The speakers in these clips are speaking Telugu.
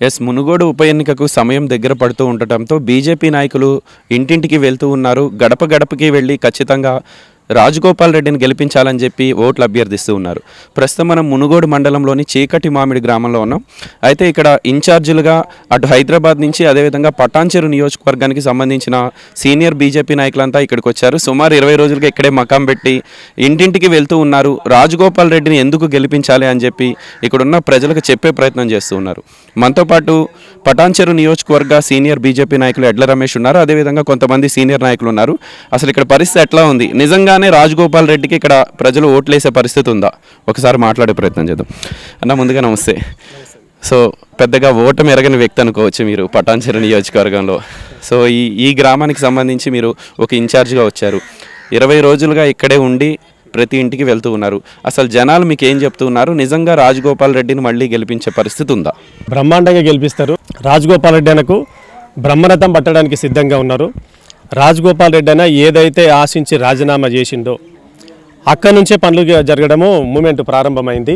ఎస్ మునుగోడు ఉప ఎన్నికకు సమయం దగ్గర పడుతూ ఉండటంతో బీజేపీ నాయకులు ఇంటింటికి వెళ్తూ ఉన్నారు గడప గడపకి వెళ్ళి ఖచ్చితంగా రాజగోపాల్ రెడ్డిని గెలిపించాలని చెప్పి ఓట్లు అభ్యర్థిస్తూ ఉన్నారు ప్రస్తుతం మనం మునుగోడు మండలంలోని చీకటి మామిడి గ్రామంలో ఉన్నాం అయితే ఇక్కడ ఇన్ఛార్జీలుగా అటు హైదరాబాద్ నుంచి అదేవిధంగా పటాన్చెరు నియోజకవర్గానికి సంబంధించిన సీనియర్ బీజేపీ నాయకులంతా ఇక్కడికి వచ్చారు సుమారు ఇరవై రోజులుగా ఇక్కడే మకాం పెట్టి ఇంటింటికి వెళ్తూ ఉన్నారు రాజగోపాల్ రెడ్డిని ఎందుకు గెలిపించాలి అని చెప్పి ఇక్కడున్న ప్రజలకు చెప్పే ప్రయత్నం చేస్తూ ఉన్నారు మనతో పాటు పటాన్చెరు నియోజకవర్గ సీనియర్ బీజేపీ నాయకులు ఎడ్ల రమేష్ ఉన్నారు అదేవిధంగా కొంతమంది సీనియర్ నాయకులు ఉన్నారు అసలు ఇక్కడ పరిస్థితి ఎట్లా ఉంది నిజంగానే రాజగోపాల్ రెడ్డికి ఇక్కడ ప్రజలు ఓట్లేసే పరిస్థితి ఉందా ఒకసారి మాట్లాడే ప్రయత్నం చేద్దాం అన్న ముందుగా నమస్తే సో పెద్దగా ఓటమి ఎరగని వ్యక్తి అనుకోవచ్చు మీరు పటాన్చెరు నియోజకవర్గంలో సో ఈ ఈ గ్రామానికి సంబంధించి మీరు ఒక ఇన్ఛార్జ్గా వచ్చారు ఇరవై రోజులుగా ఇక్కడే ఉండి ప్రతి ఇంటికి వెళ్తూ ఉన్నారు అసలు జనాలు మీకు ఏం చెప్తూ ఉన్నారు నిజంగా రాజగోపాల్ రెడ్డిని మళ్ళీ గెలిపించే పరిస్థితి ఉందా బ్రహ్మాండంగా గెలిపిస్తారు రాజగోపాల్ రెడ్డి అనకు బ్రహ్మరథం పట్టడానికి సిద్ధంగా ఉన్నారు రాజగోపాల్ రెడ్డి అన్న ఏదైతే ఆశించి రాజీనామా చేసిండో అక్కడి నుంచే పనులు జరగడము మూమెంట్ ప్రారంభమైంది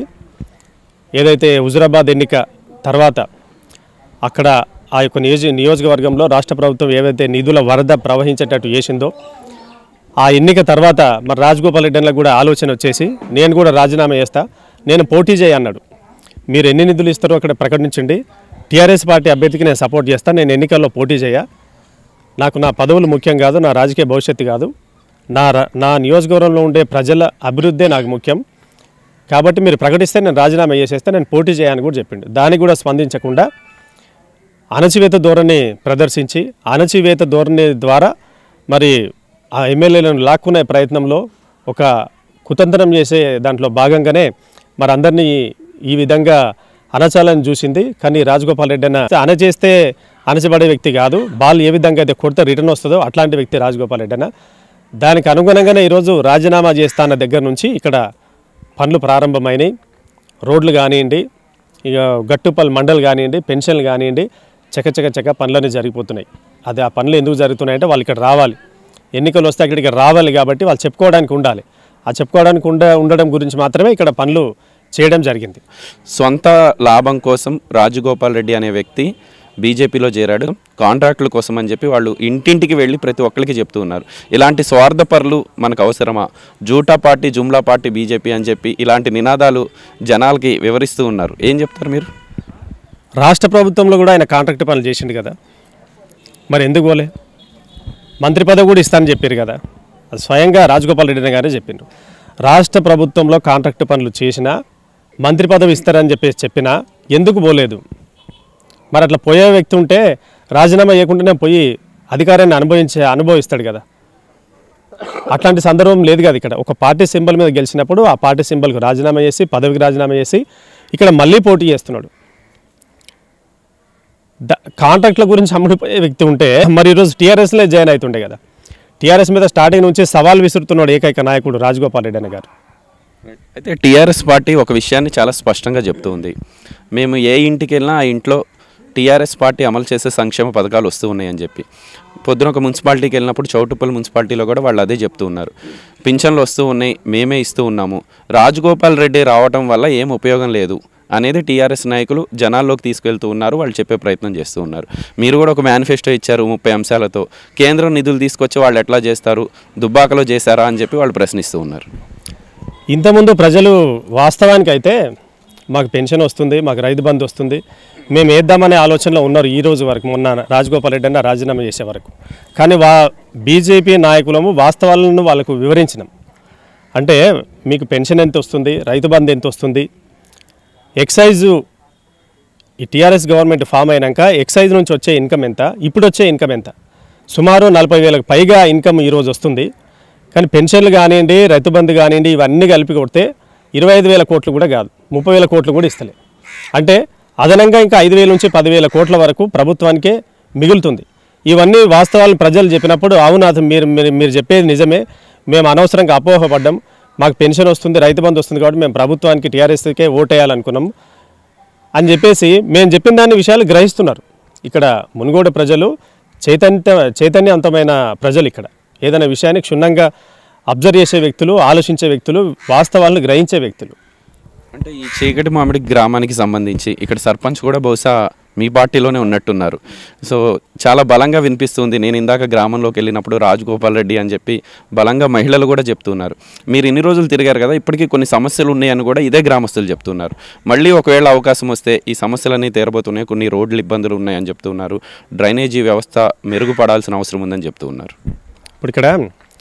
ఏదైతే హుజురాబాద్ ఎన్నిక తర్వాత అక్కడ ఆ యొక్క నియోజ నియోజకవర్గంలో రాష్ట్ర ప్రభుత్వం ఏవైతే నిధుల వరద ప్రవహించేటట్టు చేసిందో ఆ ఎన్నిక తర్వాత మరి రాజగోపాల్ రెడ్డి అన్నకు కూడా ఆలోచన వచ్చేసి నేను కూడా రాజీనామా చేస్తా నేను పోటీ చేయ అన్నాడు మీరు ఎన్ని నిధులు ఇస్తారో అక్కడ ప్రకటించండి టీఆర్ఎస్ పార్టీ అభ్యర్థికి నేను సపోర్ట్ చేస్తాను నేను ఎన్నికల్లో పోటీ చేయ నాకు నా పదవులు ముఖ్యం కాదు నా రాజకీయ భవిష్యత్తు కాదు నా ర- నా నియోజకవర్గంలో ఉండే ప్రజల అభివృద్ధే నాకు ముఖ్యం కాబట్టి మీరు ప్రకటిస్తే నేను రాజీనామా చేసేస్తే నేను పోటీ చేయని కూడా చెప్పిండు దానికి కూడా స్పందించకుండా అణచివేత ధోరణి ప్రదర్శించి అణచివేత ధోరణి ద్వారా మరి ఆ ఎమ్మెల్యేలను లాక్కునే ప్రయత్నంలో ఒక కుతంత్రం చేసే దాంట్లో భాగంగానే మరి అందరినీ ఈ విధంగా అణచాలని చూసింది కానీ రాజగోపాల్ రెడ్డి అన్న అణచేస్తే అణచబడే వ్యక్తి కాదు బాల్ ఏ విధంగా అయితే కొడితే రిటర్న్ వస్తుందో అట్లాంటి వ్యక్తి రాజగోపాల్ రెడ్డి అన్న దానికి అనుగుణంగానే ఈరోజు రాజీనామా చేస్తాన్న దగ్గర నుంచి ఇక్కడ పనులు ప్రారంభమైనాయి రోడ్లు కానివ్వండి ఇక గట్టుపల్లి మండల్ కానివ్వండి పెన్షన్లు కానివ్వండి చకచక చక పనులన్నీ జరిగిపోతున్నాయి అది ఆ పనులు ఎందుకు జరుగుతున్నాయంటే వాళ్ళు ఇక్కడ రావాలి ఎన్నికలు వస్తే అక్కడికి రావాలి కాబట్టి వాళ్ళు చెప్పుకోవడానికి ఉండాలి ఆ చెప్పుకోవడానికి ఉండ ఉండడం గురించి మాత్రమే ఇక్కడ పనులు చేయడం జరిగింది సొంత లాభం కోసం రాజగోపాల్ రెడ్డి అనే వ్యక్తి బీజేపీలో చేరాడు కాంట్రాక్టుల కోసం అని చెప్పి వాళ్ళు ఇంటింటికి వెళ్ళి ప్రతి ఒక్కరికి చెప్తూ ఉన్నారు ఇలాంటి స్వార్థపరులు మనకు అవసరమా జూటా పార్టీ జుమ్లా పార్టీ బీజేపీ అని చెప్పి ఇలాంటి నినాదాలు జనాలకి వివరిస్తూ ఉన్నారు ఏం చెప్తారు మీరు రాష్ట్ర ప్రభుత్వంలో కూడా ఆయన కాంట్రాక్ట్ పనులు చేసిండు కదా మరి ఎందుకు పోలే మంత్రి పదవి కూడా ఇస్తానని చెప్పారు కదా అది స్వయంగా రాజగోపాల్ రెడ్డి గారే చెప్పిండ్రు రాష్ట్ర ప్రభుత్వంలో కాంట్రాక్ట్ పనులు చేసినా మంత్రి పదవి ఇస్తారని చెప్పేసి చెప్పినా ఎందుకు పోలేదు మరి అట్లా పోయే వ్యక్తి ఉంటే రాజీనామా చేయకుండానే పోయి అధికారాన్ని అనుభవించే అనుభవిస్తాడు కదా అట్లాంటి సందర్భం లేదు కదా ఇక్కడ ఒక పార్టీ సింబల్ మీద గెలిచినప్పుడు ఆ పార్టీ సింబల్కి రాజీనామా చేసి పదవికి రాజీనామా చేసి ఇక్కడ మళ్ళీ పోటీ చేస్తున్నాడు ద- కాంట్రాక్ట్ల గురించి అమ్ముడిపోయే వ్యక్తి ఉంటే మరి ఈరోజు టీఆర్ఎస్లో జాయిన్ అవుతుండే కదా టీఆర్ఎస్ మీద స్టార్టింగ్ నుంచి సవాల్ విసురుతున్నాడు ఏకైక నాయకుడు రాజగోపాల్ రెడ్డి అన్న గారు అయితే టీఆర్ఎస్ పార్టీ ఒక విషయాన్ని చాలా స్పష్టంగా చెప్తూ ఉంది మేము ఏ ఇంటికి వెళ్ళినా ఆ ఇంట్లో టీఆర్ఎస్ పార్టీ అమలు చేసే సంక్షేమ పథకాలు వస్తూ ఉన్నాయని చెప్పి పొద్దున ఒక మున్సిపాలిటీకి వెళ్ళినప్పుడు చౌటుప్పల్ మున్సిపాలిటీలో కూడా వాళ్ళు అదే చెప్తూ ఉన్నారు పింఛన్లు వస్తూ ఉన్నాయి మేమే ఇస్తూ ఉన్నాము రాజగోపాల్ రెడ్డి రావటం వల్ల ఏం ఉపయోగం లేదు అనేది టీఆర్ఎస్ నాయకులు జనాల్లోకి తీసుకెళ్తూ ఉన్నారు వాళ్ళు చెప్పే ప్రయత్నం చేస్తూ ఉన్నారు మీరు కూడా ఒక మేనిఫెస్టో ఇచ్చారు ముప్పై అంశాలతో కేంద్రం నిధులు తీసుకొచ్చి వాళ్ళు ఎట్లా చేస్తారు దుబ్బాకలో చేశారా అని చెప్పి వాళ్ళు ప్రశ్నిస్తూ ఉన్నారు ఇంతకుముందు ప్రజలు వాస్తవానికి అయితే మాకు పెన్షన్ వస్తుంది మాకు రైతు బంధు వస్తుంది మేము వేద్దామనే ఆలోచనలో ఉన్నారు ఈ రోజు వరకు మొన్న రాజగోపాల్ రెడ్డి అన్న రాజీనామా చేసే వరకు కానీ వా బీజేపీ నాయకులము వాస్తవాలను వాళ్ళకు వివరించినాం అంటే మీకు పెన్షన్ ఎంత వస్తుంది రైతు బంధు ఎంత వస్తుంది ఎక్సైజు ఈ టీఆర్ఎస్ గవర్నమెంట్ ఫామ్ అయినాక ఎక్సైజ్ నుంచి వచ్చే ఇన్కమ్ ఎంత ఇప్పుడు వచ్చే ఇన్కమ్ ఎంత సుమారు నలభై వేలకు పైగా ఇన్కమ్ ఈరోజు వస్తుంది కానీ పెన్షన్లు కానివ్వండి రైతు బంధు కానివ్వండి ఇవన్నీ కలిపి కొడితే ఇరవై ఐదు వేల కోట్లు కూడా కాదు ముప్పై వేల కోట్లు కూడా ఇస్తలే అంటే అదనంగా ఇంకా ఐదు వేల నుంచి పదివేల కోట్ల వరకు ప్రభుత్వానికే మిగులుతుంది ఇవన్నీ వాస్తవాలను ప్రజలు చెప్పినప్పుడు అవును అది మీరు మీరు మీరు చెప్పేది నిజమే మేము అనవసరంగా అపోహపడ్డాం మాకు పెన్షన్ వస్తుంది రైతు బంధు వస్తుంది కాబట్టి మేము ప్రభుత్వానికి టీఆర్ఎస్కే ఓటేయాలనుకున్నాం అని చెప్పేసి మేము చెప్పిన దాని విషయాలు గ్రహిస్తున్నారు ఇక్కడ మునుగోడు ప్రజలు చైతన్య చైతన్యవంతమైన ప్రజలు ఇక్కడ ఏదైనా విషయాన్ని క్షుణ్ణంగా అబ్జర్వ్ చేసే వ్యక్తులు ఆలోచించే వ్యక్తులు వాస్తవాలను గ్రహించే వ్యక్తులు అంటే ఈ చీకటి మామిడి గ్రామానికి సంబంధించి ఇక్కడ సర్పంచ్ కూడా బహుశా మీ పార్టీలోనే ఉన్నట్టున్నారు సో చాలా బలంగా వినిపిస్తుంది నేను ఇందాక గ్రామంలోకి వెళ్ళినప్పుడు రాజగోపాల్ రెడ్డి అని చెప్పి బలంగా మహిళలు కూడా చెప్తున్నారు మీరు ఇన్ని రోజులు తిరిగారు కదా ఇప్పటికీ కొన్ని సమస్యలు ఉన్నాయని కూడా ఇదే గ్రామస్తులు చెప్తున్నారు మళ్ళీ ఒకవేళ అవకాశం వస్తే ఈ సమస్యలన్నీ తీరబోతున్నాయి కొన్ని రోడ్లు ఇబ్బందులు ఉన్నాయని చెప్తున్నారు డ్రైనేజీ వ్యవస్థ మెరుగుపడాల్సిన అవసరం ఉందని చెప్తూ ఉన్నారు ఇప్పుడు ఇక్కడ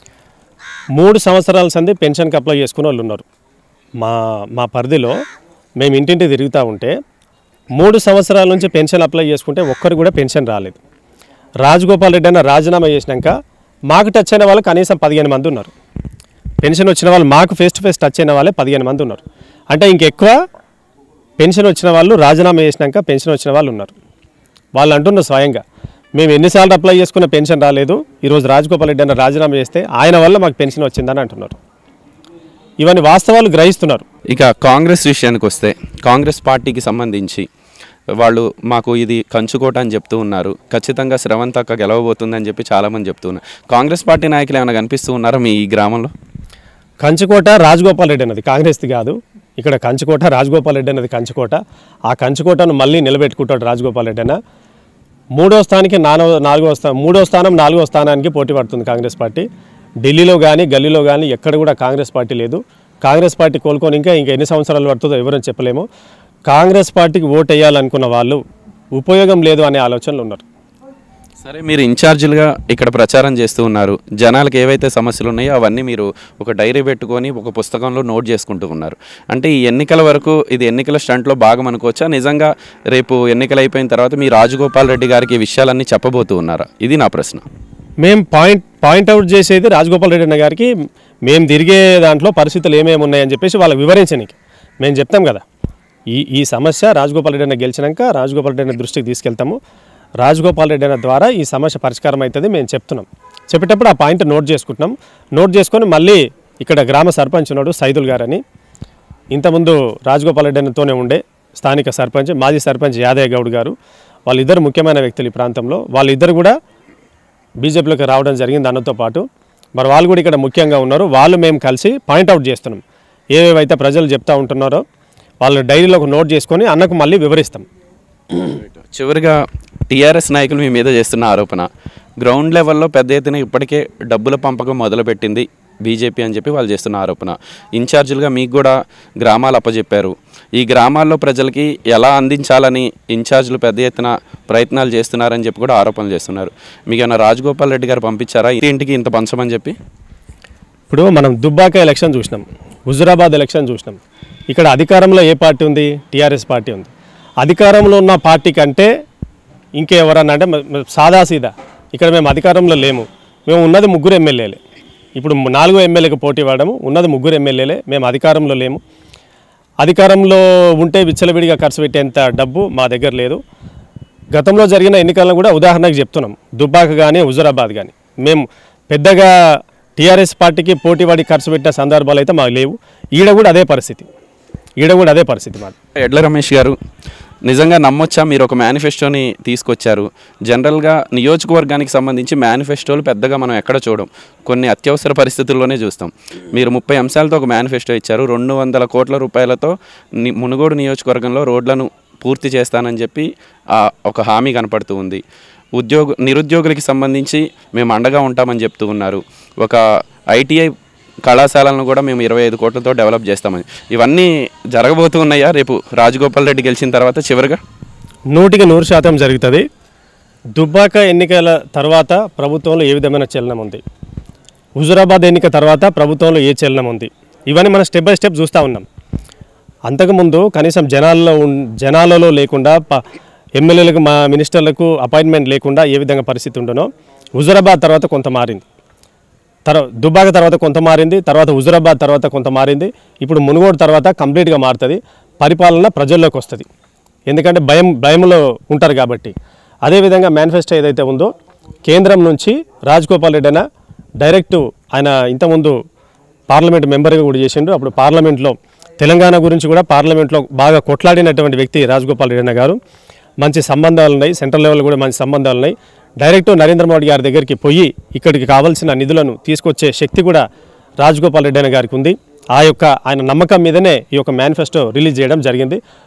మూడు సంవత్సరాల సంది పెన్షన్కి అప్లై చేసుకునే వాళ్ళు ఉన్నారు మా మా పరిధిలో మేము ఇంటింటి తిరుగుతూ ఉంటే మూడు సంవత్సరాల నుంచి పెన్షన్ అప్లై చేసుకుంటే ఒక్కరు కూడా పెన్షన్ రాలేదు రాజగోపాల్ రెడ్డి అన్న రాజీనామా చేసినాక మాకు టచ్ అయిన వాళ్ళు కనీసం పదిహేను మంది ఉన్నారు పెన్షన్ వచ్చిన వాళ్ళు మాకు ఫేస్ టు ఫేస్ టచ్ అయిన వాళ్ళే పదిహేను మంది ఉన్నారు అంటే ఇంకెక్కువ పెన్షన్ వచ్చిన వాళ్ళు రాజీనామా చేసినాక పెన్షన్ వచ్చిన వాళ్ళు ఉన్నారు వాళ్ళు అంటున్నారు స్వయంగా మేము ఎన్నిసార్లు అప్లై చేసుకున్న పెన్షన్ రాలేదు ఈరోజు రాజగోపాల్ రెడ్డి అన్న రాజీనామా చేస్తే ఆయన వల్ల మాకు పెన్షన్ వచ్చిందని అంటున్నారు ఇవన్నీ వాస్తవాలు గ్రహిస్తున్నారు ఇక కాంగ్రెస్ విషయానికి వస్తే కాంగ్రెస్ పార్టీకి సంబంధించి వాళ్ళు మాకు ఇది కంచుకోట అని చెప్తూ ఉన్నారు ఖచ్చితంగా శ్రవంత్ అక్క గెలవబోతుందని చెప్పి చాలామంది చెప్తూ ఉన్నారు కాంగ్రెస్ పార్టీ నాయకులు ఏమైనా కనిపిస్తూ ఉన్నారా మీ ఈ గ్రామంలో కంచుకోట రాజగోపాల్ రెడ్డి అన్నది కాంగ్రెస్ది కాదు ఇక్కడ కంచుకోట రాజగోపాల్ రెడ్డి అన్నది కంచుకోట ఆ కంచుకోటను మళ్ళీ నిలబెట్టుకుంటాడు రాజగోపాల్ రెడ్డి అన్న మూడో స్థానానికి నానో నాలుగో స్థానం మూడో స్థానం నాలుగో స్థానానికి పోటీ పడుతుంది కాంగ్రెస్ పార్టీ ఢిల్లీలో కానీ గల్లీలో కానీ ఎక్కడ కూడా కాంగ్రెస్ పార్టీ లేదు కాంగ్రెస్ పార్టీ కోలుకొని ఇంకా ఇంకా ఎన్ని సంవత్సరాలు పడుతుందో ఎవరని చెప్పలేము కాంగ్రెస్ పార్టీకి ఓటు వేయాలనుకున్న వాళ్ళు ఉపయోగం లేదు అనే ఆలోచనలు ఉన్నారు సరే మీరు ఇన్ఛార్జీలుగా ఇక్కడ ప్రచారం చేస్తూ ఉన్నారు జనాలకు ఏవైతే సమస్యలు ఉన్నాయో అవన్నీ మీరు ఒక డైరీ పెట్టుకొని ఒక పుస్తకంలో నోట్ చేసుకుంటూ ఉన్నారు అంటే ఈ ఎన్నికల వరకు ఇది ఎన్నికల స్టంట్లో భాగం అనుకోవచ్చా నిజంగా రేపు ఎన్నికలు అయిపోయిన తర్వాత మీ రాజగోపాల్ రెడ్డి గారికి ఈ విషయాలన్నీ చెప్పబోతూ ఉన్నారా ఇది నా ప్రశ్న మేము పాయింట్ పాయింట్అవుట్ చేసేది రాజగోపాల్ రెడ్డి అన్న గారికి మేము తిరిగే దాంట్లో పరిస్థితులు ఏమేమి ఉన్నాయని చెప్పేసి వాళ్ళకి వివరించడానికి మేము చెప్తాం కదా ఈ ఈ సమస్య రాజగోపాల్ రెడ్డి అన్న గెలిచినాక రాజగోపాల్ రెడ్డి అన్న దృష్టికి తీసుకెళ్తాము రాజగోపాల్ రెడ్డి అన్న ద్వారా ఈ సమస్య పరిష్కారం అవుతుంది మేము చెప్తున్నాం చెప్పేటప్పుడు ఆ పాయింట్ నోట్ చేసుకుంటున్నాం నోట్ చేసుకొని మళ్ళీ ఇక్కడ గ్రామ సర్పంచ్ ఉన్నాడు సైదుల్ గారని ఇంతకుముందు రాజగోపాల్ రెడ్డి అన్నతోనే ఉండే స్థానిక సర్పంచ్ మాజీ సర్పంచ్ యాదయ్య గౌడ్ గారు వాళ్ళిద్దరు ముఖ్యమైన వ్యక్తులు ఈ ప్రాంతంలో వాళ్ళిద్దరు కూడా బీజేపీలోకి రావడం జరిగింది అన్నతో పాటు మరి వాళ్ళు కూడా ఇక్కడ ముఖ్యంగా ఉన్నారు వాళ్ళు మేము కలిసి పాయింట్అవుట్ చేస్తున్నాం ఏవేవైతే ప్రజలు చెప్తా ఉంటున్నారో వాళ్ళు డైరీలో ఒక నోట్ చేసుకొని అన్నకు మళ్ళీ వివరిస్తాం చివరిగా టీఆర్ఎస్ నాయకులు మీ మీద చేస్తున్న ఆరోపణ గ్రౌండ్ లెవెల్లో పెద్ద ఎత్తున ఇప్పటికే డబ్బుల పంపకం మొదలుపెట్టింది బీజేపీ అని చెప్పి వాళ్ళు చేస్తున్న ఆరోపణ ఇన్ఛార్జీలుగా మీకు కూడా గ్రామాలు అప్పచెప్పారు ఈ గ్రామాల్లో ప్రజలకి ఎలా అందించాలని ఇన్ఛార్జీలు పెద్ద ఎత్తున ప్రయత్నాలు చేస్తున్నారని చెప్పి కూడా ఆరోపణలు చేస్తున్నారు మీకు ఏమైనా రాజగోపాల్ రెడ్డి గారు పంపించారా ఈ ఇంటికి ఇంత పంచమని చెప్పి ఇప్పుడు మనం దుబ్బాక ఎలక్షన్ చూసినాం హుజురాబాద్ ఎలక్షన్ చూసినాం ఇక్కడ అధికారంలో ఏ పార్టీ ఉంది టీఆర్ఎస్ పార్టీ ఉంది అధికారంలో ఉన్న పార్టీ కంటే ఇంకెవరన్నా అంటే మ- మ- సాదాసీదా ఇక్కడ మేము అధికారంలో లేము మేము ఉన్నది ముగ్గురు ఎమ్మెల్యేలే ఇప్పుడు ము- నాలుగో ఎమ్మెల్యేకి పోటీ పడము ఉన్నది ముగ్గురు ఎమ్మెల్యేలే మేము అధికారంలో లేము అధికారంలో ఉంటే విచ్చలవిడిగా ఖర్చు పెట్టేంత డబ్బు మా దగ్గర లేదు గతంలో జరిగిన ఎన్నికలను కూడా ఉదాహరణకు చెప్తున్నాం దుబ్బాక కానీ హుజురాబాద్ కానీ మేము పెద్దగా టీఆర్ఎస్ పార్టీకి పోటీ పడి ఖర్చు పెట్టిన సందర్భాలు అయితే మాకు లేవు ఈడ కూడా అదే పరిస్థితి ఈడ కూడా అదే పరిస్థితి మాది ఎడ్ల రమేష్ గారు నిజంగా నమ్మొచ్చా మీరు ఒక మేనిఫెస్టోని తీసుకొచ్చారు జనరల్గా నియోజకవర్గానికి సంబంధించి మేనిఫెస్టోలు పెద్దగా మనం ఎక్కడ చూడం కొన్ని అత్యవసర పరిస్థితుల్లోనే చూస్తాం మీరు ముప్పై అంశాలతో ఒక మేనిఫెస్టో ఇచ్చారు రెండు వందల కోట్ల రూపాయలతో ని- మునుగోడు నియోజకవర్గంలో రోడ్లను పూర్తి చేస్తానని చెప్పి ఆ, ఒక హామీ కనపడుతూ ఉంది ఉద్యోగ నిరుద్యోగులకి సంబంధించి మేము అండగా ఉంటామని చెప్తూ ఉన్నారు ఒక ఐటీఐ కళాశాలను కూడా మేము ఇరవై ఐదు కోట్లతో డెవలప్ చేస్తామని ఇవన్నీ జరగబోతూ ఉన్నాయా రేపు రాజగోపాల్ రెడ్డి గెలిచిన తర్వాత చివరిగా నూటికి నూరు శాతం జరుగుతుంది దుబ్బాక ఎన్నికల తర్వాత ప్రభుత్వంలో ఏ విధమైన చలనం ఉంది హుజురాబాద్ ఎన్నిక తర్వాత ప్రభుత్వంలో ఏ చలనం ఉంది ఇవన్నీ మనం స్టెప్ బై స్టెప్ చూస్తూ ఉన్నాం అంతకుముందు కనీసం జనాల్లో ఉన్- జనాలలో లేకుండా ప ఎమ్మెల్యేలకు మా మినిస్టర్లకు అపాయింట్మెంట్ లేకుండా ఏ విధంగా పరిస్థితి ఉండనో హుజురాబాద్ తర్వాత కొంత మారింది తర్వాత దుబ్బాక తర్వాత కొంత మారింది తర్వాత హుజురాబాద్ తర్వాత కొంత మారింది ఇప్పుడు మునుగోడు తర్వాత కంప్లీట్గా మారుతుంది పరిపాలన ప్రజల్లోకి వస్తుంది ఎందుకంటే భయం భయంలో ఉంటారు కాబట్టి అదేవిధంగా మేనిఫెస్టో ఏదైతే ఉందో కేంద్రం నుంచి రాజగోపాల్ రెడ్డి అయినా డైరెక్ట్ ఆయన ఇంతకుముందు పార్లమెంట్ మెంబర్గా కూడా చేసిండు అప్పుడు పార్లమెంట్లో తెలంగాణ గురించి కూడా పార్లమెంట్లో బాగా కొట్లాడినటువంటి వ్యక్తి రాజగోపాల్ రెడ్డి అన్న గారు మంచి సంబంధాలు ఉన్నాయి సెంట్రల్ లెవెల్ కూడా మంచి సంబంధాలు ఉన్నాయి డైరెక్ట్ నరేంద్ర మోడీ గారి దగ్గరికి పోయి ఇక్కడికి కావాల్సిన నిధులను తీసుకొచ్చే శక్తి కూడా రాజగోపాల్ రెడ్డి అన్న గారికి ఉంది ఆ యొక్క ఆయన నమ్మకం మీదనే ఈ యొక్క మేనిఫెస్టో రిలీజ్ చేయడం జరిగింది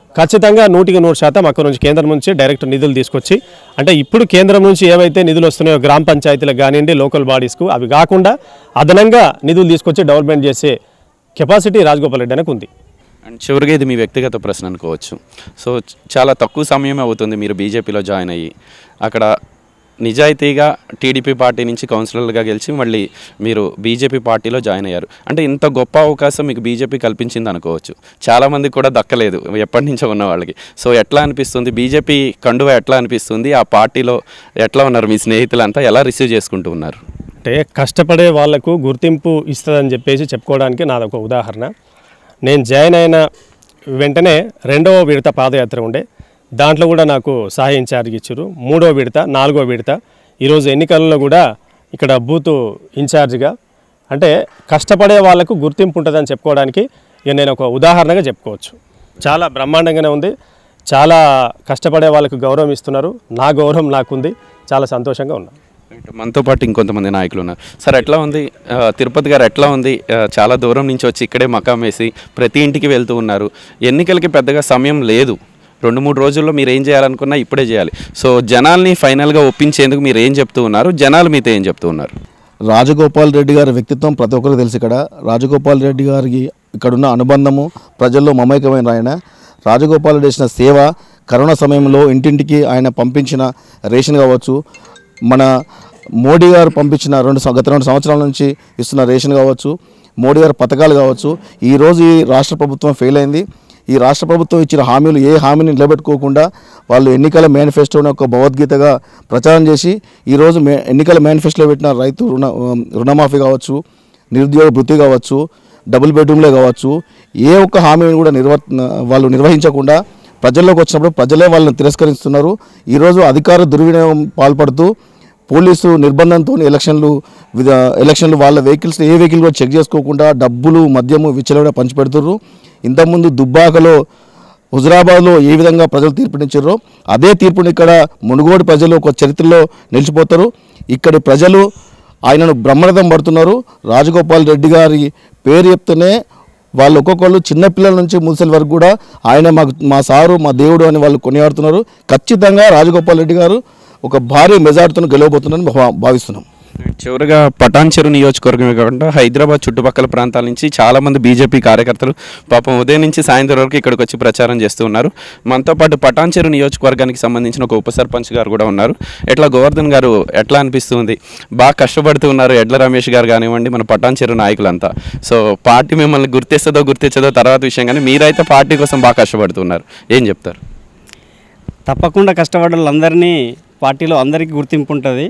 ఖచ్చితంగా నూటికి నూరు శాతం అక్కడ నుంచి కేంద్రం నుంచి డైరెక్ట్ నిధులు తీసుకొచ్చి అంటే ఇప్పుడు కేంద్రం నుంచి ఏవైతే నిధులు వస్తున్నాయో గ్రామ పంచాయతీలకు కానివ్వండి లోకల్ బాడీస్కు అవి కాకుండా అదనంగా నిధులు తీసుకొచ్చి డెవలప్మెంట్ చేసే కెపాసిటీ రాజగోపాల్ రెడ్డి అనేది ఉంది అండ్ చివరిగా ఇది మీ వ్యక్తిగత ప్రశ్న అనుకోవచ్చు సో చ- చాలా తక్కువ సమయమే అవుతుంది మీరు బీజేపీలో జాయిన్ అయ్యి అక్కడ నిజాయితీగా టీడీపీ పార్టీ నుంచి కౌన్సిలర్గా గెలిచి మళ్ళీ మీరు బీజేపీ పార్టీలో జాయిన్ అయ్యారు అంటే ఇంత గొప్ప అవకాశం మీకు బీజేపీ కల్పించింది అనుకోవచ్చు చాలామందికి కూడా దక్కలేదు ఎప్పటి నుంచో ఉన్న వాళ్ళకి సో ఎట్లా అనిపిస్తుంది బీజేపీ కండువ ఎట్లా అనిపిస్తుంది ఆ పార్టీలో ఎట్లా ఉన్నారు మీ స్నేహితులంతా ఎలా రిసీవ్ చేసుకుంటూ ఉన్నారు అంటే కష్టపడే వాళ్లకు గుర్తింపు ఇస్తుందని చెప్పేసి చెప్పుకోవడానికి నాదొక ఉదాహరణ నేను జాయిన్ అయిన వెంటనే రెండవ విడత పాదయాత్ర ఉండే దాంట్లో కూడా నాకు సహాయ ఇన్ఛార్జ్ ఇచ్చారు మూడో విడత నాలుగో విడత ఈరోజు ఎన్నికల్లో కూడా ఇక్కడ బూత్ ఇన్ఛార్జ్గా అంటే కష్టపడే వాళ్ళకు గుర్తింపు ఉంటుందని చెప్పుకోవడానికి ఇక నేను ఒక ఉదాహరణగా చెప్పుకోవచ్చు చాలా బ్రహ్మాండంగానే ఉంది చాలా కష్టపడే వాళ్ళకు గౌరవం ఇస్తున్నారు నా గౌరవం నాకుంది చాలా సంతోషంగా ఉన్నాను రైట్. మనతో పాటు ఇంకొంతమంది నాయకులు ఉన్నారు సార్ ఎట్లా ఉంది ఆ, తిరుపతి గారు ఎట్లా ఉంది ఆ, చాలా దూరం నుంచి వచ్చి ఇక్కడే మకాం వేసి ప్రతి ఇంటికి వెళ్తూ ఉన్నారు ఎన్నికలకి పెద్దగా సమయం లేదు రెండు మూడు రోజుల్లో మీరు ఏం చేయాలనుకున్నా ఇప్పుడే చేయాలి సో జనాల్ని ఫైనల్గా ఒప్పించేందుకు మీరు ఏం చెప్తూ ఉన్నారు జనాలు మీతో ఏం చెప్తూ ఉన్నారు రాజగోపాల్ రెడ్డి గారి వ్యక్తిత్వం ప్రతి ఒక్కరికి తెలుసు ఇక్కడ రాజగోపాల్ రెడ్డి గారికి ఇక్కడున్న అనుబంధము ప్రజల్లో మమైకమైన ఆయన రాజగోపాల్ రెడ్డి చేసిన సేవ కరోనా సమయంలో ఇంటింటికి ఆయన పంపించిన రేషన్ కావచ్చు మన మోడీ గారు పంపించిన రెండు సం- గత రెండు సంవత్సరాల నుంచి ఇస్తున్న రేషన్ కావచ్చు మోడీ గారి పథకాలు కావచ్చు ఈరోజు ఈ రాష్ట్ర ప్రభుత్వం ఫెయిల్ అయింది ఈ రాష్ట్ర ప్రభుత్వం ఇచ్చిన హామీలు ఏ హామీని నిలబెట్టుకోకుండా వాళ్ళు ఎన్నికల మేనిఫెస్టోని ఒక భగవద్గీతగా ప్రచారం చేసి ఈరోజు మే ఎన్నికల మేనిఫెస్టోలో పెట్టిన రైతు రుణ రుణమాఫీ కావచ్చు నిరుద్యోగ వృత్తి కావచ్చు డబుల్ బెడ్రూమ్లే కావచ్చు ఏ ఒక్క హామీని కూడా నిర్వ వాళ్ళు నిర్వహించకుండా ప్రజల్లోకి వచ్చినప్పుడు ప్రజలే వాళ్ళని తిరస్కరిస్తున్నారు ఈరోజు అధికార దుర్వినియోగం పాల్పడుతూ పోలీసు నిర్బంధంతో ఎలక్షన్లు విధ ఎలక్షన్లు వాళ్ళ వెహికల్స్ ఏ వెహికల్ కూడా చెక్ చేసుకోకుండా డబ్బులు మద్యము విచ్చలవిడ పంచిపెడుతుర్రు ఇంతకుముందు దుబ్బాకలో హుజరాబాద్లో ఏ విధంగా ప్రజలు తీర్పునిచ్చారో అదే తీర్పుని ఇక్కడ మునుగోడు ప్రజలు ఒక చరిత్రలో నిలిచిపోతారు ఇక్కడి ప్రజలు ఆయనను బ్రహ్మరథం పడుతున్నారు రాజగోపాల్ రెడ్డి గారి పేరు చెప్తేనే వాళ్ళు ఒక్కొక్కళ్ళు చిన్నపిల్లల నుంచి ముసలి వరకు కూడా ఆయన మాకు మా సారు మా దేవుడు అని వాళ్ళు కొనియాడుతున్నారు ఖచ్చితంగా రాజగోపాల్ రెడ్డి గారు ఒక భారీ మెజార్టీతో గెలవబోతున్నారని భా- భావిస్తున్నాం చివరిగా పటాన్చెరు నియోజకవర్గమే కాకుండా హైదరాబాద్ చుట్టుపక్కల ప్రాంతాల నుంచి చాలామంది బీజేపీ కార్యకర్తలు పాపం ఉదయం నుంచి సాయంత్రం వరకు ఇక్కడికి వచ్చి ప్రచారం చేస్తూ ఉన్నారు మనతో పాటు పటాన్చెరు నియోజకవర్గానికి సంబంధించిన ఒక ఉప సర్పంచ్ గారు కూడా ఉన్నారు ఎట్లా గోవర్ధన్ గారు ఎట్లా అనిపిస్తుంది బాగా కష్టపడుతూ ఉన్నారు ఎడ్ల రమేష్ గారు కానివ్వండి మన పటాన్చెరు నాయకులంతా సో పార్టీ మిమ్మల్ని గుర్తిస్తుందో గుర్తించదో తర్వాత విషయం కానీ మీరైతే పార్టీ కోసం బాగా కష్టపడుతున్నారు ఏం చెప్తారు తప్పకుండా కష్టపడ్డ వాళ్ళందరినీ పార్టీలో అందరికీ గుర్తింపు ఉంటుంది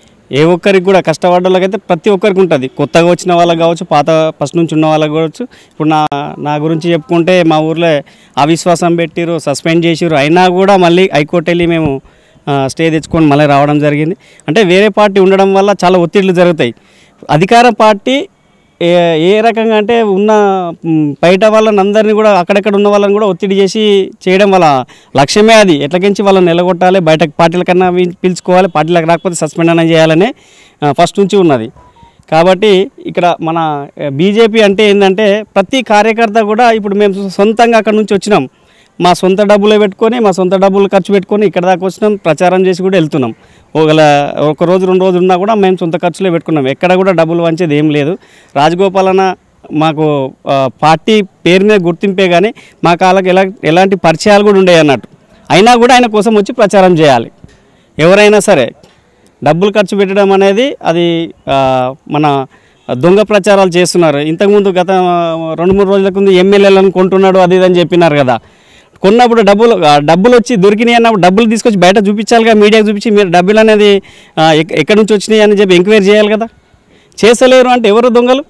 ఏ ఒక్కరికి కూడా కష్టపడ్డ వాళ్ళకైతే ప్రతి ఒక్కరికి ఉంటుంది కొత్తగా వచ్చిన వాళ్ళకి కావచ్చు పాత ఫస్ట్ నుంచి ఉన్న వాళ్ళకి కావచ్చు ఇప్పుడు నా నా గురించి చెప్పుకుంటే మా ఊర్లో అవిశ్వాసం పెట్టిరు సస్పెండ్ చేసిరు అయినా కూడా మళ్ళీ హైకోర్టు వెళ్ళి మేము ఆ, స్టే తెచ్చుకొని మళ్ళీ రావడం జరిగింది అంటే వేరే పార్టీ ఉండడం వల్ల చాలా ఒత్తిళ్లు జరుగుతాయి అధికార పార్టీ ఏ ఏ రకంగా అంటే ఉన్న మ్, బయట వాళ్ళని అందరినీ కూడా అక్కడక్కడ ఉన్న వాళ్ళని కూడా ఒత్తిడి చేసి చేయడం వాళ్ళ లక్ష్యమే అది ఎట్లకించి వాళ్ళని నిలగొట్టాలి బయట పార్టీల కన్నా పి- పిలుచుకోవాలి పార్టీలకు రాకపోతే సస్పెండ్ అయినా చేయాలనే ఆ, ఫస్ట్ నుంచి ఉన్నది కాబట్టి ఇక్కడ మన బీజేపీ అంటే ఏంటంటే ప్రతి కార్యకర్త కూడా ఇప్పుడు మేము సొంతంగా అక్కడ నుంచి వచ్చినాం మా సొంత డబ్బులే పెట్టుకొని మా సొంత డబ్బులు ఖర్చు పెట్టుకొని ఇక్కడ దాకా వచ్చినాం ప్రచారం చేసి కూడా వెళ్తున్నాం ఒకవేళ ఒక రోజు రెండు రోజులు ఉన్నా కూడా మేము సొంత ఖర్చులే పెట్టుకున్నాం ఎక్కడ కూడా డబ్బులు వంచేది ఏం లేదు రాజగోపాల్ అన్న మాకు ఆ, పార్టీ పేరు మీద గుర్తింపే కానీ మా కాళ్ళకి ఎలా ఎలాంటి పరిచయాలు కూడా ఉండేవి అన్నట్టు అయినా కూడా ఆయన కోసం వచ్చి ప్రచారం చేయాలి ఎవరైనా సరే డబ్బులు ఖర్చు పెట్టడం అనేది అది ఆ, మన దొంగ ప్రచారాలు చేస్తున్నారు ఇంతకుముందు గత ఆ, రెండు మూడు రోజుల ముందు ఎమ్మెల్యేలను కొంటున్నాడు అది ఇది అని చెప్పినారు కదా కొన్నప్పుడు డబ్బులు ఆ, డబ్బులు వచ్చి దొరికినాయి అన్నప్పుడు డబ్బులు తీసుకొచ్చి బయట చూపించాలిగా మీడియాకి చూపించి మీరు డబ్బులు అనేది ఆ, ఎక్- ఎక్కడి నుంచి వచ్చినాయి అని చెప్పి ఎంక్వైరీ చేయాలి కదా చేసలేరు అంటే ఎవరు దొంగలు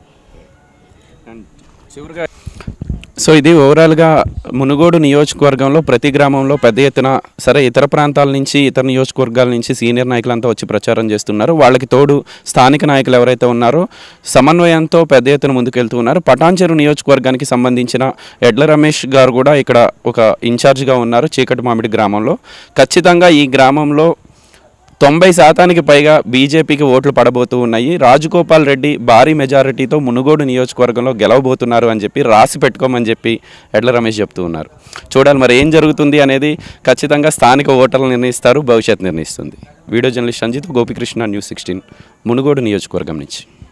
చివరిగా సో ఇది ఓవరాల్గా మునుగోడు నియోజకవర్గంలో ప్రతి గ్రామంలో పెద్ద ఎత్తున సరే ఇతర ప్రాంతాల నుంచి ఇతర నియోజకవర్గాల నుంచి సీనియర్ నాయకులంతా వచ్చి ప్రచారం చేస్తున్నారు వాళ్ళకి తోడు స్థానిక నాయకులు ఎవరైతే ఉన్నారో సమన్వయంతో పెద్ద ఎత్తున ముందుకెళ్తూ ఉన్నారు పటాన్చెరు నియోజకవర్గానికి సంబంధించిన ఎడ్ల రమేష్ గారు కూడా ఇక్కడ ఒక ఇన్ఛార్జ్గా ఉన్నారు చీకటి మామిడి గ్రామంలో ఖచ్చితంగా ఈ గ్రామంలో తొంభై శాతానికి పైగా బీజేపీకి ఓట్లు పడబోతూ ఉన్నాయి రాజగోపాల్ రెడ్డి భారీ మెజారిటీతో మునుగోడు నియోజకవర్గంలో గెలవబోతున్నారు అని చెప్పి రాసి పెట్టుకోమని చెప్పి ఎడ్ల రమేష్ చెప్తూ ఉన్నారు చూడాలి మరి ఏం జరుగుతుంది అనేది ఖచ్చితంగా స్థానిక ఓటర్లు నిర్ణయిస్తారు భవిష్యత్ నిర్ణయిస్తుంది video journalist Sanjit Gopikrishna news sixteen Munugode నియోజకవర్గం నుంచి